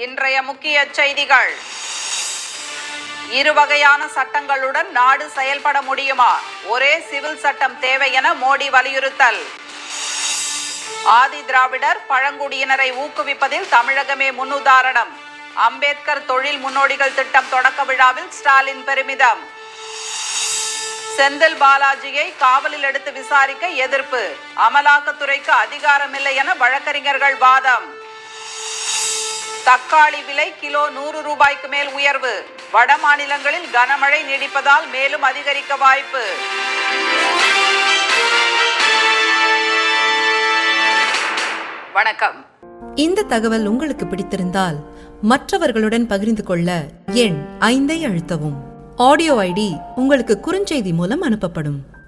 இன்றைய முக்கிய செய்திகள் இரு வகையான சட்டங்களுடன் நாடு செயல்பட முடியுமா ஒரே சிவில் சட்டம் தேவை என மோடி வலியுறுத்தல் ஆதி திராவிடர் பழங்குடியினரை ஊக்குவிப்பதில் தமிழகமே முன்னுதாரணம் அம்பேத்கர் தொழில் முன்னோடிகள் திட்டம் தொடக்க விழாவில் ஸ்டாலின் பெருமிதம் செந்தில் பாலாஜியை காவலில் எடுத்து விசாரிக்க எதிர்ப்பு அமலாக்கத்துறைக்கு அதிகாரமில்லை என வழக்கறிஞர்கள் வாதம் தக்காளி விலை கிலோ நூறு ரூபாய்க்கு மேல் உயர்வு வட மாநிலங்களில் கனமழை நீடிப்பதால் மேலும் அதிகரிக்க வாய்ப்பு வணக்கம் இந்த தகவல் உங்களுக்கு பிடித்திருந்தால் மற்றவர்களுடன் பகிர்ந்து கொள்ள எண் ஐந்தை அழுத்தவும் ஆடியோ ஐடி உங்களுக்கு குறுஞ்செய்தி மூலம் அனுப்பப்படும்